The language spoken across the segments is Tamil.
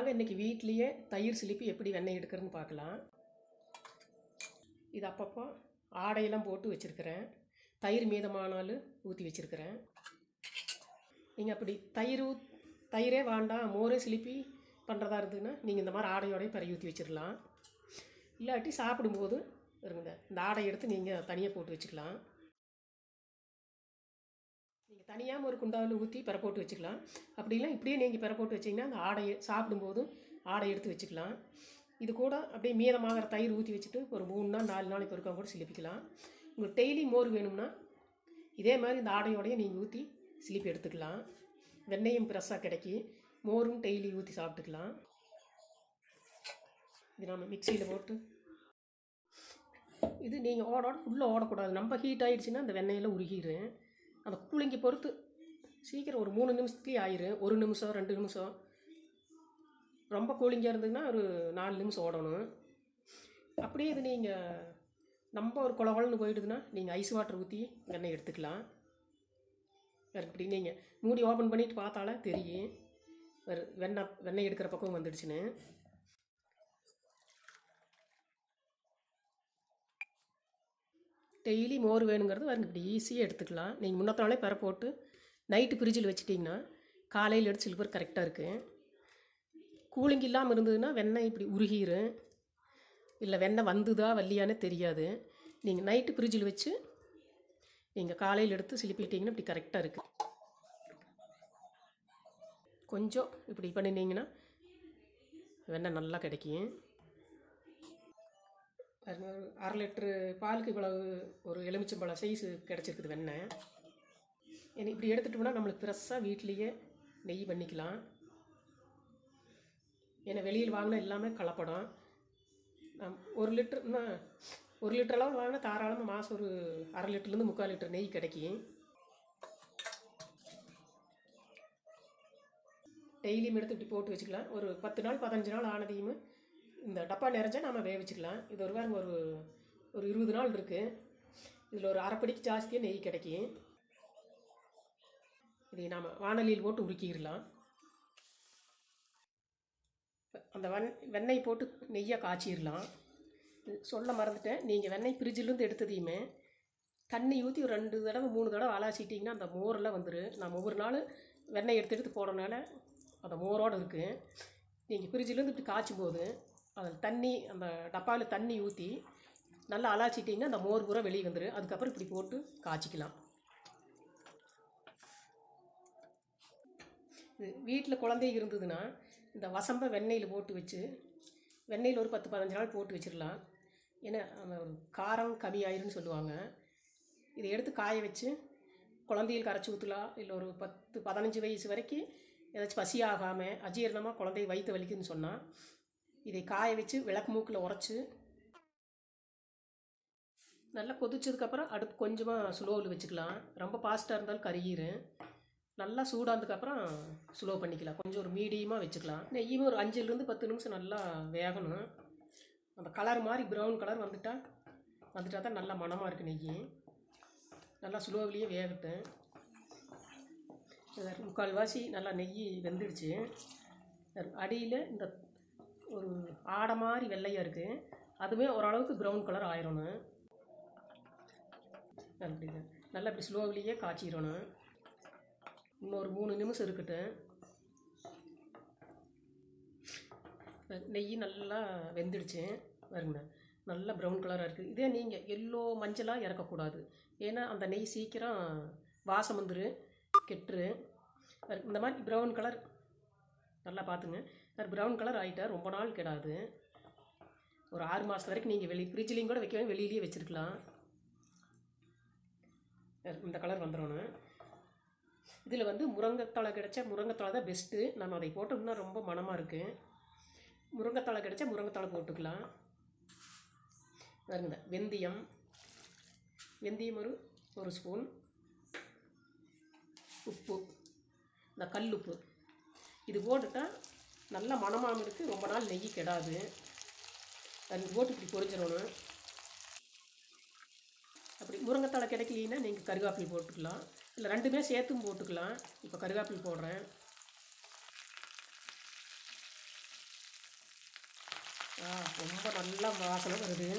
வாங்க இன்றைக்கி வீட்லேயே தயிர் சிலிப்பி எப்படி வெண்ணெய் எடுக்கிறதுன்னு பார்க்கலாம் இது அப்பப்போ ஆடையெல்லாம் போட்டு வச்சுருக்கிறேன் தயிர் மீதமானாலும் ஊற்றி வச்சுருக்கிறேன் நீங்கள் அப்படி தயிர் ஊத் தயிரே வேண்டாம் மோரே சிலிப்பி பண்ணுறதா இருந்ததுன்னா நீங்கள் இந்த மாதிரி ஆடையோடய பிறகு ஊற்றி வச்சிடலாம் இல்லாட்டி சாப்பிடும்போது இருங்க இந்த ஆடை எடுத்து நீங்கள் தனியாக போட்டு வச்சுக்கலாம் நீங்கள் தனியாக ஒரு குண்டாவில் ஊற்றி பிற போட்டு வச்சுக்கலாம் அப்படிலாம் இப்படியே நீங்கள் பிற போட்டு வச்சிங்கன்னா அந்த ஆடையை சாப்பிடும்போது ஆடை எடுத்து வச்சுக்கலாம் இது கூட அப்படியே மீதமாகிற தயிர் ஊற்றி வச்சுட்டு ஒரு மூணு நாள் நாலு நாளைக்கு ஒருக்கா கூட சிலிப்பிக்கலாம் உங்களுக்கு டெய்லி மோர் வேணும்னா இதே மாதிரி இந்த ஆடையோடையே நீங்கள் ஊற்றி சிலிப்பி எடுத்துக்கலாம் வெண்ணெயும் ஃப்ரெஷ்ஷாக கிடைக்கி மோரும் டெய்லி ஊற்றி சாப்பிட்டுக்கலாம் இது நம்ம மிக்சியில் போட்டு இது நீங்கள் ஓட ஓட ஃபுல்லாக ஓடக்கூடாது நம்ம ஹீட் ஆகிடுச்சின்னா அந்த வெண்ணெயில் உருகிடும் அந்த கூலிங்கை பொறுத்து சீக்கிரம் ஒரு மூணு நிமிஷத்துலேயே ஆயிரும் ஒரு நிமிஷம் ரெண்டு நிமிஷம் ரொம்ப கூலிங்காக இருந்ததுன்னா ஒரு நாலு நிமிஷம் ஓடணும் அப்படியே இது நீங்கள் நம்ம ஒரு குளகுளன்னு போயிடுதுன்னா நீங்கள் ஐஸ் வாட்டர் ஊற்றி வெண்ணெய் எடுத்துக்கலாம் வேறு இப்படி நீங்கள் மூடி ஓப்பன் பண்ணிட்டு பார்த்தாலே தெரியும் வேறு வெண்ணெய் வெண்ணெய் எடுக்கிற பக்கம் வந்துடுச்சுன்னு டெய்லி மோர் வேணுங்கிறது வருங்க இப்படி ஈஸியாக எடுத்துக்கலாம் நீங்கள் முன்னத்த நாளே பெற போட்டு நைட்டு ஃப்ரிட்ஜில் வச்சிட்டிங்கன்னா காலையில் எடுத்து சில்பர் கரெக்டாக இருக்குது கூலிங் இல்லாமல் இருந்ததுன்னா வெண்ணெய் இப்படி உருகிரும் இல்லை வெண்ணெய் வந்துதா வல்லியானே தெரியாது நீங்கள் நைட்டு ஃப்ரிட்ஜில் வச்சு நீங்கள் காலையில் எடுத்து சிலிப்பிட்டிங்கன்னா இப்படி கரெக்டாக இருக்குது கொஞ்சம் இப்படி பண்ணினீங்கன்னா வெண்ணெய் நல்லா கிடைக்கும் பாருங்க, ஒரு அரை லிட்ரு பாலுக்கு இவ்வளவு ஒரு எலுமிச்சம்பழம் சைஸு கிடச்சிருக்குது வெண்ணெய் ஏன்னா இப்படி எடுத்துட்டோம்னா நம்மளுக்கு ஃப்ரெஷ்ஷாக வீட்லேயே நெய் பண்ணிக்கலாம் ஏன்னா வெளியில் வாங்கினா எல்லாமே கலப்படம் நம் ஒரு லிட்டர்னா ஒரு லிட்டர் அளவு வாங்கினா தாராளமாக மாதம் ஒரு அரை லிட்டர்லேருந்து முக்கால் லிட்டர் நெய் கிடைக்கும் டெய்லியும் எடுத்து இப்படி போட்டு வச்சுக்கலாம் ஒரு பத்து நாள் பதினஞ்சு நாள் ஆனதையும் இந்த டப்பா நிறைஞ்சா நம்ம வேக வச்சுக்கலாம் இது ஒரு வாரம் ஒரு ஒரு இருபது நாள் இருக்குது இதில் ஒரு அரைப்படிக்கு ஜாஸ்தியாக நெய் கிடைக்கும் இதை நாம் வானலியில் போட்டு உருக்கிடலாம் அந்த வெண் வெண்ணெய் போட்டு நெய்யை காய்ச்சிடலாம் இது சொல்ல மறந்துட்டேன் நீங்கள் வெண்ணெய் ஃப்ரிட்ஜிலேருந்து எடுத்ததையுமே தண்ணி ஊற்றி ஒரு ரெண்டு தடவை மூணு தடவை அலாசிட்டிங்கன்னா அந்த மோரெல்லாம் வந்துடும் நான் ஒவ்வொரு நாள் வெண்ணெய் எடுத்து எடுத்து போடுறனால அந்த மோரோடு இருக்குது நீங்கள் ஃப்ரிட்ஜிலேருந்து இப்படி காய்ச்சும் போது அதில் தண்ணி அந்த டப்பாவில் தண்ணி ஊற்றி நல்லா அலாச்சிட்டிங்கன்னா அந்த மோர் பூரா வெளியே வந்துடும் அதுக்கப்புறம் இப்படி போட்டு காய்ச்சிக்கலாம் இது வீட்டில் குழந்தை இருந்ததுன்னா இந்த வசம்ப வெண்ணெயில் போட்டு வச்சு வெண்ணெயில் ஒரு பத்து பதினஞ்சு நாள் போட்டு வச்சிடலாம் ஏன்னா அந்த ஒரு காரம் கம்மியாயிருன்னு சொல்லுவாங்க இதை எடுத்து காய வச்சு குழந்தைகள் கரைச்சி ஊற்றலாம் இல்லை ஒரு பத்து பதினஞ்சு வயசு வரைக்கும் ஏதாச்சும் பசி ஆகாமல் அஜீரணமாக குழந்தை வயிற்று வலிக்குதுன்னு சொன்னால் இதை காய வச்சு விளக்கு மூக்கில் உரைச்சி நல்லா கொதிச்சதுக்கப்புறம் அடுப்பு கொஞ்சமாக ஸ்லோவில் வச்சுக்கலாம் ரொம்ப ஃபாஸ்ட்டாக இருந்தாலும் கருகிரும் நல்லா சூடானதுக்கப்புறம் ஸ்லோ பண்ணிக்கலாம் கொஞ்சம் ஒரு மீடியமாக வச்சுக்கலாம் நெய்யும் ஒரு அஞ்சுலேருந்து பத்து நிமிஷம் நல்லா வேகணும் அந்த கலர் மாதிரி ப்ரௌன் கலர் வந்துட்டா வந்துட்டா தான் நல்லா மணமாக இருக்குது நெய் நல்லா ஸ்லோவிலேயே வேகட்டும் இது முக்கால்வாசி நல்லா நெய் வெந்துடுச்சு அடியில் இந்த ஒரு ஆடை மாதிரி வெள்ளையாக இருக்குது அதுவே ஓரளவுக்கு ப்ரௌன் கலர் ஆயிரணும் அப்படி நல்லா இப்படி ஸ்லோவிலேயே காய்ச்சிடணும் இன்னொரு மூணு நிமிஷம் இருக்கட்டும் நெய் நல்லா வெந்துடுச்சு வருங்க நல்லா ப்ரௌன் கலராக இருக்குது இதே நீங்கள் எல்லோ மஞ்சளாக இறக்கக்கூடாது ஏன்னா அந்த நெய் சீக்கிரம் வாசம் வந்துரு கெட்டுரு இந்த மாதிரி ப்ரௌன் கலர் நல்லா பார்த்துங்க அது ப்ரௌன் கலர் ஆகிட்டா ரொம்ப நாள் கெடாது ஒரு ஆறு மாதம் வரைக்கும் நீங்கள் வெளி ஃப்ரிட்ஜ்லேயும் கூட வைக்கவே வெளியிலேயே வச்சுருக்கலாம் இந்த கலர் வந்துடணும் இதில் வந்து முருங்கைத்தழை கிடைச்சா முருங்கைத்தழை தான் பெஸ்ட்டு நம்ம அதை போட்டோம்னா ரொம்ப மணமாக இருக்குது முருங்கைத்தழை கிடைச்சா முருங்கைத்தழை போட்டுக்கலாம் பாருங்க வெந்தயம் வெந்தயம் ஒரு ஒரு ஸ்பூன் உப்பு இந்த கல் உப்பு இது போட்டுட்டால் நல்ல மணமாகவும் இருக்குது ரொம்ப நாள் நெய் கெடாது அது போட்டு இப்படி பொரிஞ்சிடணும் அப்படி முருங்கைத்தழை கிடைக்கலன்னா நீங்கள் கருகாப்பில் போட்டுக்கலாம் இல்லை ரெண்டுமே சேர்த்தும் போட்டுக்கலாம் இப்போ கருகாப்பில் போடுறேன் ஆ ரொம்ப நல்லா வாசனை வருது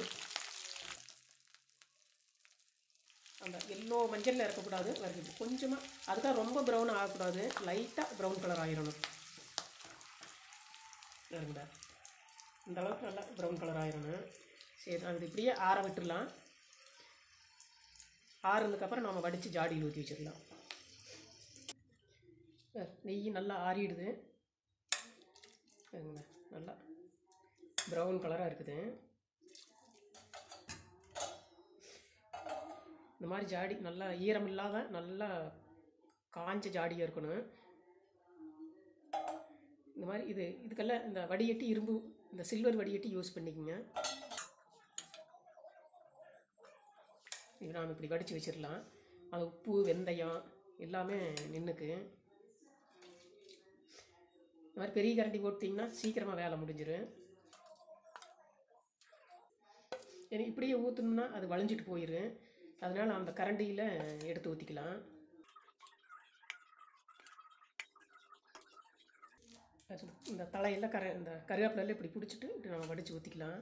அந்த எல்லோ மஞ்சளில் இருக்கக்கூடாது வருது கொஞ்சமாக அதுக்காக ரொம்ப ப்ரௌன் ஆகக்கூடாது லைட்டாக ப்ரௌன் கலர் ஆயிடணும் வருங்க இந்த அளவுக்கு நல்லா ப்ரௌன் கலர் ஆயிடணும் சரி அது இப்படியே ஆற விட்டுடலாம் ஆறுனதுக்கப்புறம் நம்ம வடித்து ஜாடியில் ஊற்றி வச்சிடலாம் அஹ் நெய் நல்லா ஆறிடுது பாருங்க, நல்லா ப்ரௌன் கலராக இருக்குது இந்த மாதிரி ஜாடி நல்லா ஈரம் இல்லாத நல்லா காஞ்ச ஜாடியாக இருக்கணும் இந்த மாதிரி இது இதுக்கெல்லாம் இந்த வடிகட்டி இரும்பு இந்த சில்வர் வடிகட்டி யூஸ் பண்ணிக்கோங்க இது நாம் இப்படி வடித்து வச்சிடலாம் அது உப்பு வெந்தயம் எல்லாமே நின்றுக்கு இந்த மாதிரி பெரிய கரண்டி போட்டிங்கன்னா சீக்கிரமாக வேலை முடிஞ்சிடும் ஏன்னா இப்படியே ஊற்றணும்னா அது வளைஞ்சிட்டு போயிடும் அதனால் அந்த கரண்டியில் எடுத்து ஊற்றிக்கலாம் இந்த தலையெல்லாம் கர இந்த கருவேப்பிலையில் இப்படி பிடிச்சிட்டு இப்படி நம்ம வடித்து ஊற்றிக்கலாம்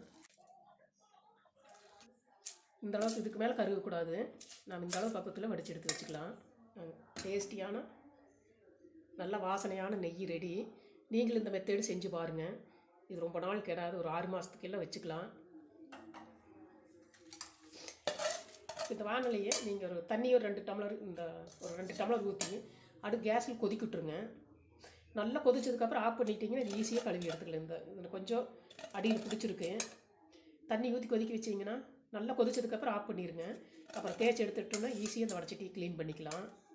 இந்த அளவுக்கு இதுக்கு மேலே கருகக்கூடாது நாம் இந்த அளவு பக்கத்தில் வடித்து எடுத்து வச்சுக்கலாம் டேஸ்டியான நல்ல வாசனையான நெய் ரெடி நீங்களும் இந்த மெத்தேடு செஞ்சு பாருங்கள் இது ரொம்ப நாள் கெடாது ஒரு ஆறு மாதத்துக்கு எல்லாம் வச்சுக்கலாம் இந்த வானொலியை நீங்கள் ஒரு தண்ணி ஒரு ரெண்டு டம்ளர் இந்த ஒரு ரெண்டு டம்ளர் ஊற்றி அடுத்து கேஸில் கொதிக்க விட்டுருங்க நல்லா கொதிச்சதுக்கப்புறம் ஆஃப் பண்ணிட்டீங்கன்னா இது ஈஸியாக கழுவி எடுத்துக்கலாம் இந்த இதில் கொஞ்சம் அடியில் பிடிச்சிருக்கு தண்ணி ஊற்றி கொதிக்க வச்சிங்கன்னா நல்லா கொதிச்சதுக்கப்புறம் ஆஃப் பண்ணிடுங்க அப்புறம் தேய்ச்சி எடுத்துட்டோம்னா ஈஸியாக இந்த வடச்சட்டி க்ளீன் பண்ணிக்கலாம்